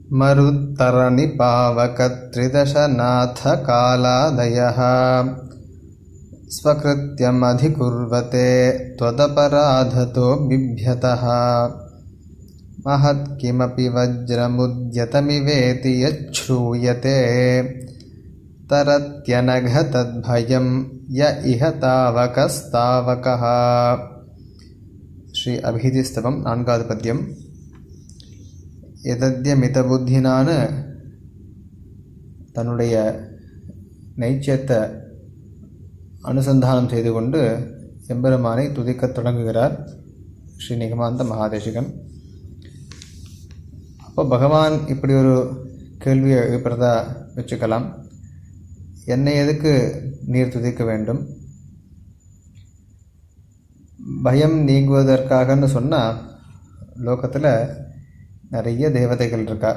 मरुत्तरनिपावकत्रिदशनाथकालादयः स्वकृत्यमधिकुर्वते त्वदपराधतो बिभ्यतः महत् किमपि वज्रमुद्यतमिवेति यच्छ्रूयते तरत्यनघ तद्भयं य इह तावकस्तावकः ஸ்ரீ அபிதிஸ்தவம் நான்காவது பத்தியம் எதத்தியமிதபுத்தினான தன்னுடைய நைச்சியத்தை அனுசந்தானம் செய்து கொண்டு எம்பெருமானை துதிக்கத் தொடங்குகிறார் ஸ்ரீ நிகமாந்த மகாதேசிகன் அப்போ பகவான் இப்படி ஒரு கேள்வியை எழுப்புறதா வச்சுக்கலாம் என்னை எதுக்கு நீர் துதிக்க வேண்டும் பயம் நீங்குவதற்காகன்னு சொன்னால் லோகத்தில் நிறைய தேவதைகள் இருக்கா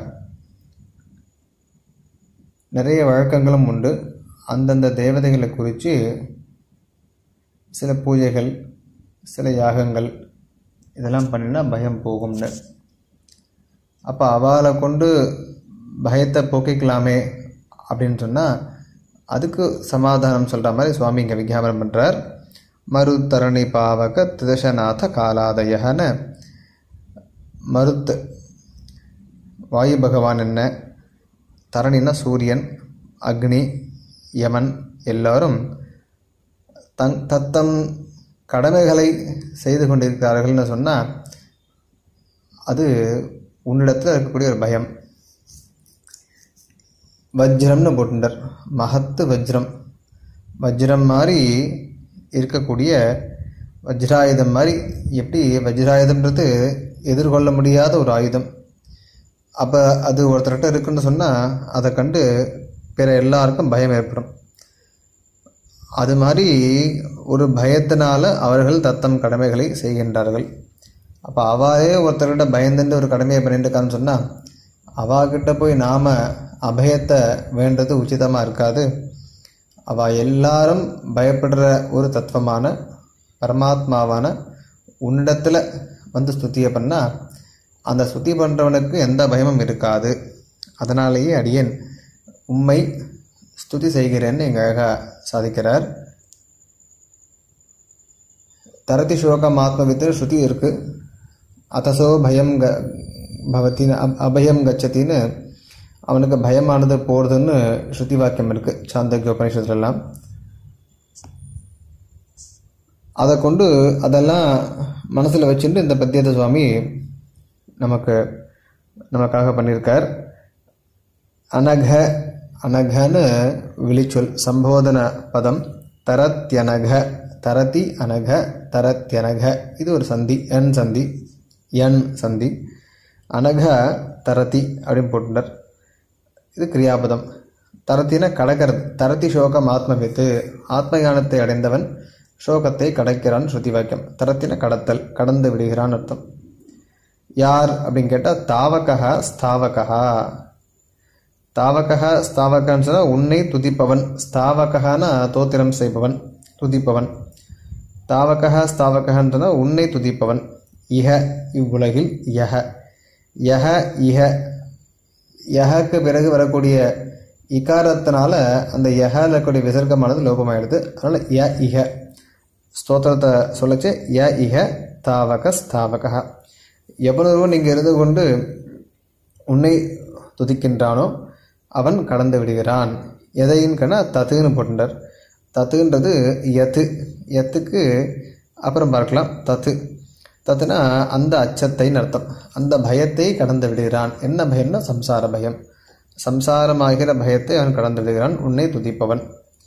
நிறைய வழக்கங்களும் உண்டு அந்தந்த தேவதைகளை குறித்து சில பூஜைகள் சில யாகங்கள் இதெல்லாம் பண்ணினா பயம் போகும்னு அப்போ அவளை கொண்டு பயத்தை போக்கிக்கலாமே அப்படின்னு சொன்னால் அதுக்கு சமாதானம் சொல்கிற மாதிரி சுவாமி இங்கே விஞ்ஞாபனம் பண்ணுறார் மருத்தரணி பாவக திதசநாத காலாதயன மருத்து வாயு பகவான் என்ன தரணின்னா சூரியன் அக்னி யமன் எல்லாரும் தங் தத்தம் கடமைகளை செய்து கொண்டிருக்கிறார்கள்னு சொன்னால் அது உன்னிடத்தில் இருக்கக்கூடிய ஒரு பயம் வஜ்ரம்னு போட்டுட்டார் மகத்து வஜ்ரம் வஜ்ரம் மாதிரி இருக்கக்கூடிய வஜ்ராயுதம் மாதிரி எப்படி வஜ்ராயுதம்ன்றது எதிர்கொள்ள முடியாத ஒரு ஆயுதம் அப்போ அது ஒருத்தர்கிட்ட இருக்குன்னு சொன்னால் அதை கண்டு பிற எல்லாருக்கும் பயம் ஏற்படும் அது மாதிரி ஒரு பயத்தினால அவர்கள் தத்தம் கடமைகளை செய்கின்றார்கள் அப்போ அவாவே ஒருத்தர்கிட்ட பயந்துட்டு ஒரு கடமையை பண்ணிட்டு இருக்கான்னு சொன்னால் அவாகிட்ட போய் நாம் அபயத்தை வேண்டது உச்சிதமாக இருக்காது அவள் எல்லாரும் பயப்படுற ஒரு தத்துவமான பரமாத்மாவான உன்னிடத்தில் வந்து ஸ்துதியை பண்ணால் அந்த ஸ்துதி பண்ணுறவனுக்கு எந்த பயமும் இருக்காது அதனாலேயே அடியேன் உண்மை ஸ்துதி செய்கிறேன்னு எங்கள் அழகாக சாதிக்கிறார் தரதி சோகம் ஆத்மவித்து ஸ்ருதி இருக்குது அத்தசோ பயம் க பவத்தின்னு அபயம் கச்சத்தின்னு அவனுக்கு பயமானது போகிறதுன்னு ஸ்ருதி வாக்கியம் இருக்குது சாந்தக்ய உபநிஷத்துலாம் அதை கொண்டு அதெல்லாம் மனசில் வச்சுட்டு இந்த பத்தியத்தை சுவாமி நமக்கு நமக்காக பண்ணியிருக்கார் அனக அனகன்னு விழிச்சொல் சம்போதன பதம் தரத்யனக தரதி அனக தரத்யனக இது ஒரு சந்தி என் சந்தி என் சந்தி அனக தரதி அப்படின்னு போட்டுட்டார் இது கிரியாபதம் தரத்தின கடக்கிறது தரத்தி சோகம் ஆத்மவித்து ஆத்மஞானத்தை அடைந்தவன் சோகத்தை கடக்கிறான் ஸ்ருதி வாக்கியம் தரத்தின கடத்தல் கடந்து விடுகிறான் அர்த்தம் யார் அப்படின்னு கேட்டால் தாவகா ஸ்தாவகா தாவகா ஸ்தாவகான்னு சொன்னால் உன்னை துதிப்பவன் ஸ்தாவகானா தோத்திரம் செய்பவன் துதிப்பவன் தாவகா ஸ்தாவகான்னு சொன்னால் உன்னை துதிப்பவன் இஹ இவ்வுலகில் யஹ யஹ இஹ யஹக்கு பிறகு வரக்கூடிய இகாரத்தினால அந்த யஹல இருக்கக்கூடிய விசர்க்கமானது லோபமாயிடுது அதனால் ய இஹ ஸ்தோத்திரத்தை சொல்லச்சு ய இஹ தாவக ஸ்தாவக எவ்வளவு நீங்கள் இருந்து கொண்டு உன்னை துதிக்கின்றானோ அவன் கடந்து விடுகிறான் எதையின்கனா தத்துன்னு போட்டுட்டார் தத்துன்றது எத்து எத்துக்கு அப்புறம் பார்க்கலாம் தத்து தத்துனா அந்த அச்சத்தைன்னு அர்த்தம் அந்த பயத்தை கடந்து விடுகிறான் என்ன பயம்னா சம்சார பயம் சம்சாரமாகிற பயத்தை அவன் கடந்து விடுகிறான் உன்னை துதிப்பவன்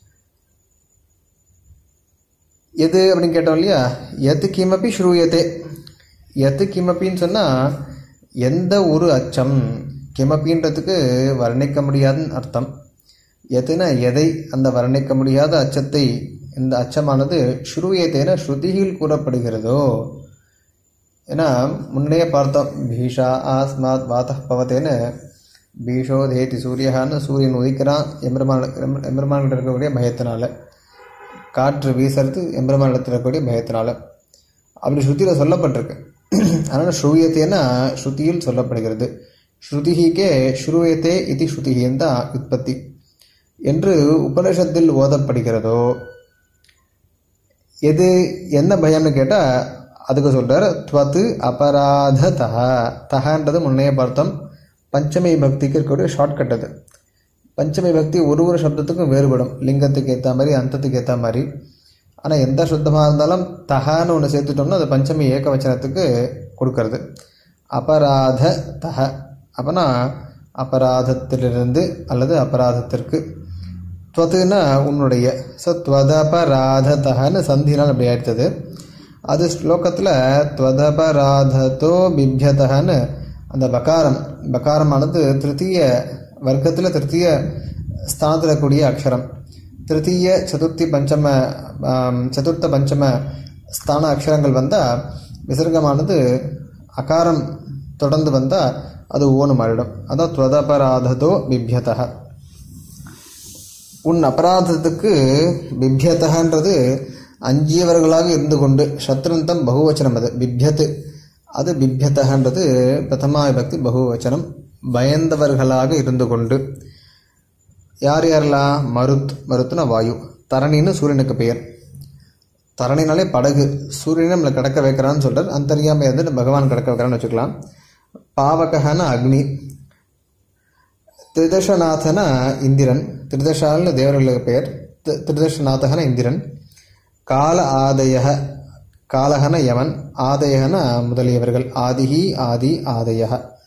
எது அப்படின்னு கேட்டோம் இல்லையா எது கிமப்பி ஸ்ரூயத்தே எது கிமப்பின்னு சொன்னால் எந்த ஒரு அச்சம் கிமப்பின்றதுக்கு வர்ணிக்க முடியாதுன்னு அர்த்தம் எதுனா எதை அந்த வர்ணிக்க முடியாத அச்சத்தை இந்த அச்சமானது ஸ்ரூயத்தேன ஸ்ருதியில் கூறப்படுகிறதோ ஏன்னா முன்னே பார்த்தோம் பீஷா ஆஸ்மாத் வாத பவத்தேன்னு பீஷோ தேதி சூரியகான்னு சூரியன் உதிக்கிறான் எம்பெருமான எம்பெருமான்கிட்ட இருக்கக்கூடிய பயத்தினால காற்று வீசுறது எம்பெருமானிடத்தில் இருக்கக்கூடிய பயத்தினால அப்படி ஸ்ருதியில் சொல்லப்பட்டிருக்கு அதனால் ஸ்ரூயத்தேன்னா ஸ்ருதியில் சொல்லப்படுகிறது ஸ்ருதிஹிக்கே ஸ்ருயத்தே இது ஸ்ருதிஹின் தான் உற்பத்தி என்று உபனிஷத்தில் ஓதப்படுகிறதோ எது என்ன பயம்னு கேட்டால் அதுக்கு சொல்கிறார் துவத்து அபராத தஹ தஹன்றது முன்னைய பார்த்தோம் பஞ்சமி பக்திக்கு இருக்கக்கூடிய ஷார்ட்கட் அது பஞ்சமி பக்தி ஒரு ஒரு சப்தத்துக்கும் வேறுபடும் லிங்கத்துக்கு ஏற்ற மாதிரி அந்தத்துக்கு ஏற்ற மாதிரி ஆனால் எந்த சுத்தமாக இருந்தாலும் தஹான்னு ஒன்று சேர்த்துட்டோம்னா அது பஞ்சமி ஏகவச்சனத்துக்கு கொடுக்கறது அபராத தஹ அப்போனா அபராதத்திலிருந்து அல்லது அபராதத்திற்கு துவத்துனா உன்னுடைய ஸோ துவதபராதத்தகன்னு சந்தினால் அப்படி ஆயிடுத்தது அது ஸ்லோகத்தில் துவதபராதத்தோ பிப்யதகன்னு அந்த பகாரம் பகாரமானது திருத்தீய வர்க்கத்தில் திருத்தீய ஸ்தானத்தில் கூடிய அக்ஷரம் திருத்தீய சதுர்த்தி பஞ்சம சதுர்த்த பஞ்சம ஸ்தான அக்ஷரங்கள் வந்தால் விசர்க்கமானது அகாரம் தொடர்ந்து வந்தால் அது ஓனு மாறிடும் அதான் துவதபராததோ பிப்யதக உன் அபராதத்துக்கு பிப்யத்தகன்றது அஞ்சியவர்களாக இருந்து கொண்டு சத்ருந்தம் பகுவச்சனம் அது பிப்யத்து அது பிப்யத்தகன்றது பிரதமா விபக்தி பகுவச்சனம் பயந்தவர்களாக இருந்து கொண்டு யார் யாரெல்லாம் மருத் மருத்துன வாயு தரணின்னு சூரியனுக்கு பெயர் தரணினாலே படகு சூரியனை நம்மளை கடக்க வைக்கிறான்னு சொல்கிறார் அந்தரியாமை வந்து பகவான் கடக்க வைக்கிறான்னு வச்சுக்கலாம் பாவகன அக்னி திரிதசநாதன இந்திரன் திரிதசால்னு தேவர்களுக்கு பெயர் திரிதசநாதகன இந்திரன் கால ஆதய காலகன யமன் ஆதயகன முதலியவர்கள் ஆதிஹி ஆதி ஆதய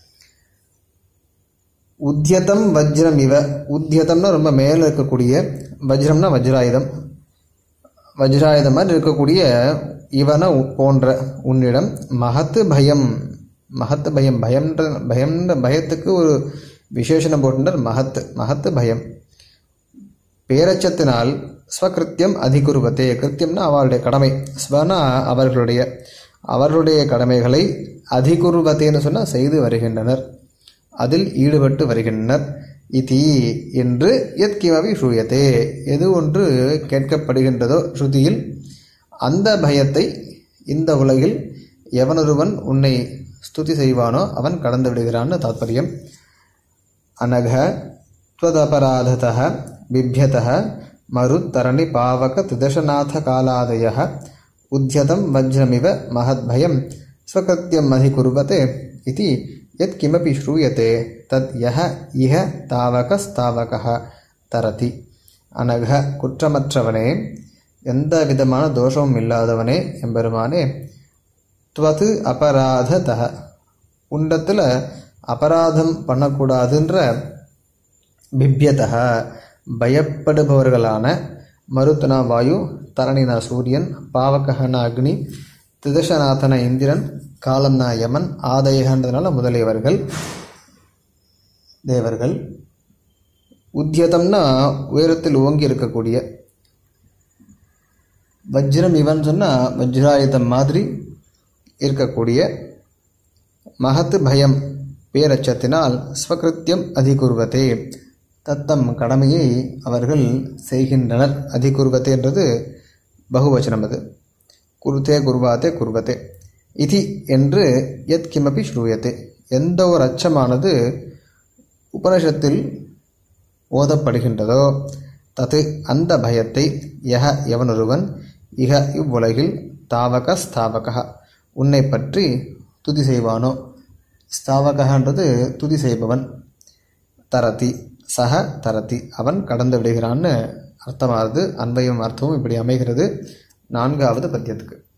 உத்தியதம் வஜ்ரம் இவ உத்தியதம்னா ரொம்ப மேலே இருக்கக்கூடிய வஜ்ரம்னா வஜ்ராயுதம் வஜ்ராயுதம் மாதிரி இருக்கக்கூடிய இவன போன்ற உன்னிடம் மகத்து பயம் மகத்து பயம் பயம்ன்ற பயம்ன்ற பயத்துக்கு ஒரு விசேஷனம் போட்டுனர் மகத்து மகத்து பயம் பேரச்சத்தினால் ஸ்வகிருத்தியம் அதிகுருவத்தே கிருத்தியம்னா அவருடைய கடமை ஸ்வனா அவர்களுடைய அவர்களுடைய கடமைகளை அதிகுருவத்தேன்னு சொன்னால் செய்து வருகின்றனர் அதில் ஈடுபட்டு வருகின்றனர் இதி என்று எத் கிமவி ஸ்ரூயத்தே எது ஒன்று கேட்கப்படுகின்றதோ ஸ்ருதியில் அந்த பயத்தை இந்த உலகில் எவனொருவன் உன்னை ஸ்துதி செய்வானோ அவன் கடந்து விடுகிறான்னு தாத்பரியம் அனக त्वदपराधतः बिभ्यतः मरुत्तरणि पावक त्रिदशनाथकालादयः उद्यतं वज्रमिव महद्भयं स्वकृत्यम् अधिकुर्वते इति यत्किमपि श्रूयते तद् यः इह तावकस्तावकः தரதி அனக குற்றமற்றவனே எந்த விதமான தோஷமும் இல்லாதவனே எம்பெருமானே துவது அபராததக உண்டத்தில் அபராதம் பண்ணக்கூடாதுன்ற பிப்யதக பயப்படுபவர்களான மருத்துனா வாயு தரணினா சூரியன் பாவகன அக்னி திதசநாதன இந்திரன் காலம்னா யமன் ஆதயகன்றதுனால முதலியவர்கள் தேவர்கள் உத்தியதம்னா உயரத்தில் ஓங்கி இருக்கக்கூடிய வஜ்ரம் இவன் சொன்னால் வஜ்ராயுதம் மாதிரி இருக்கக்கூடிய மகத்து பயம் பேரச்சத்தினால் ஸ்வகிருத்தியம் அதிகுர்வத்தே தத்தம் கடமையை அவர்கள் செய்கின்றனர் அதிகுர்வத்தே என்றது பகுவச்சனம் அது குருத்தே குருவாத்தே குர்வத்தே இதி என்று எத் கிமபி ஸ்ரூயத்தே எந்த ஒரு அச்சமானது உபனிஷத்தில் ஓதப்படுகின்றதோ தது அந்த பயத்தை யக எவனொருவன் இக இவ்வுலகில் தாவக ஸ்தாவக உன்னை பற்றி துதி செய்வானோ ஸ்தாவகன்றது துதி செய்பவன் தரதி சக தரதி அவன் கடந்து விடுகிறான்னு அர்த்தமாகுது அன்பையும் அர்த்தமும் இப்படி அமைகிறது நான்காவது பத்தியத்துக்கு